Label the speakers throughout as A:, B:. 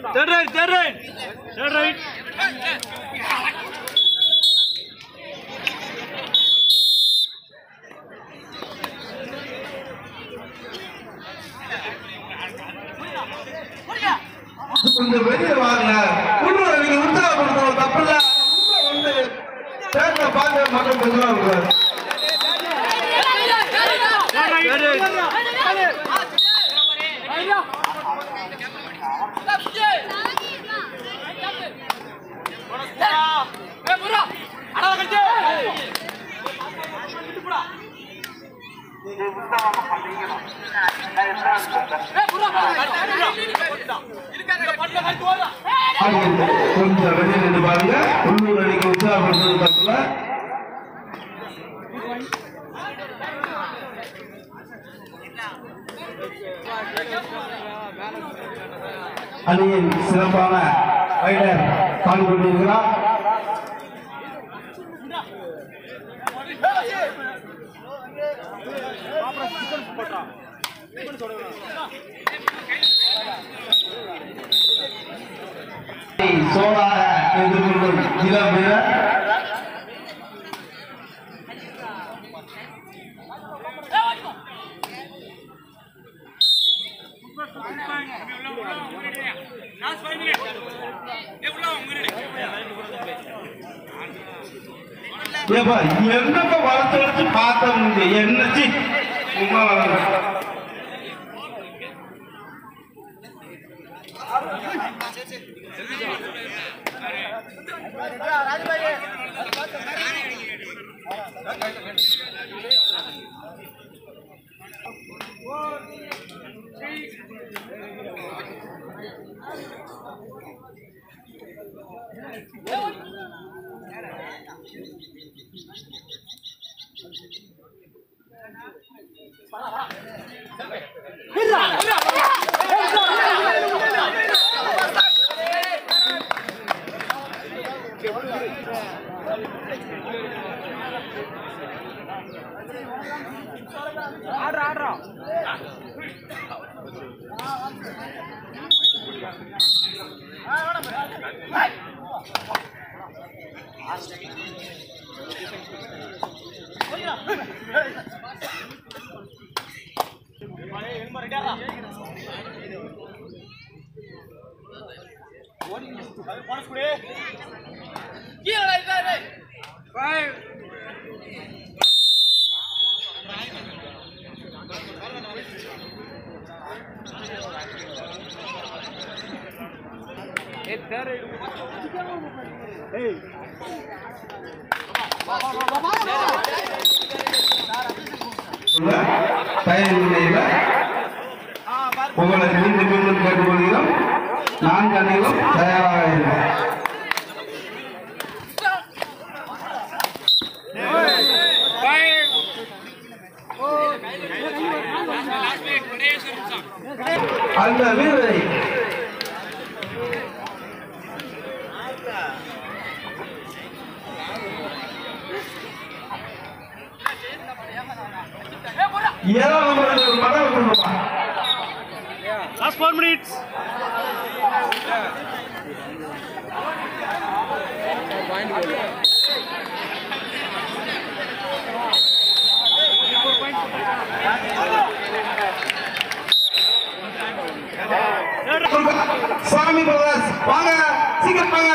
A: Third right, third right. Third right.
B: கொஞ்சம் வெளியே வாங்க உள்ள நீங்க உற்சாகப்படுத்தணும் தப்பு இல்ல உள்ள வந்து சேர்ந்த பார்க்க மக்கள் சொல்லுவாங்க
A: Third right.
B: கொஞ்சம் வெளியே நின்று பாருங்க உள்ளூர் அணிக்கு உற்சாகப்படுத்துறது தப்பு இல்ல அணியின் சிறப்பான ரைடர் பாடி கொண்டிருக்கிறார் சோழாக எதிர்கொள்ளும் இளம் வீரர் ஏப்பா என்னப்பா வளர்த்து வளர்த்து பார்த்த முடியும் என்னச்சு சும்மா வளர்ந்து தயார் நிலையில உங்களை மீண்டும் மீண்டும் கேட்டுக்கொள்கிறோம் நான்கு அணிகளும் தயாராக இருக்கும் அந்த வீரரை ஏழாவது படம் கொண்டு
A: Last four minutes.
B: சாமி பிரதர்ஸ் வாங்க சீக்கிரம் வாங்க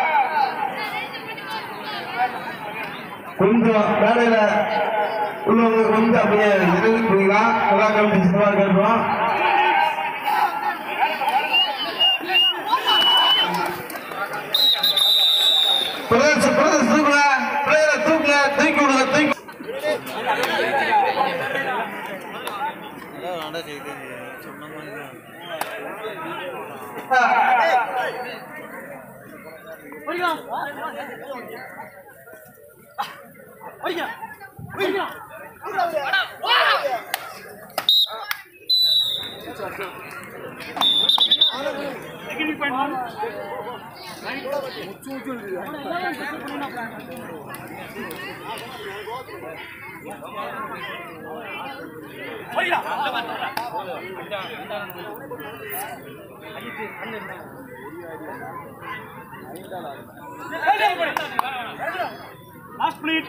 B: கொஞ்சம் வேலையில உள்ளவங்க கொஞ்சம் அப்படியே இறங்கி போயிடலாம் எல்லா கமிட்டி சிறப்பாக கேட்போம் பிரதர்ஸ் பிரதர்ஸ் தூக்குங்க பிள்ளைகளை தூக்குங்க தூக்கி விடுங்க தூக்கி
A: Second point one. Last minute.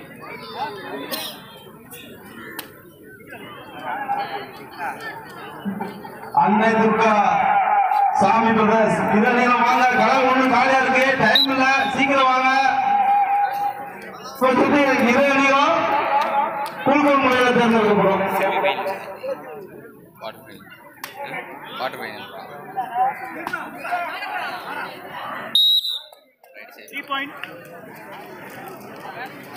B: அன்னை துர்கா சாமி பிரதர்ஸ் இதில் நீங்க வாங்க கடை ஒண்ணு காலியா இருக்கு டைம் இல்ல சீக்கிரம் வாங்க சொல்லிட்டு இதை நீங்களும் குழுக்கள் முறையில் தேர்ந்தெடுக்கப்படும்
C: water pine water pine right side
A: Three point.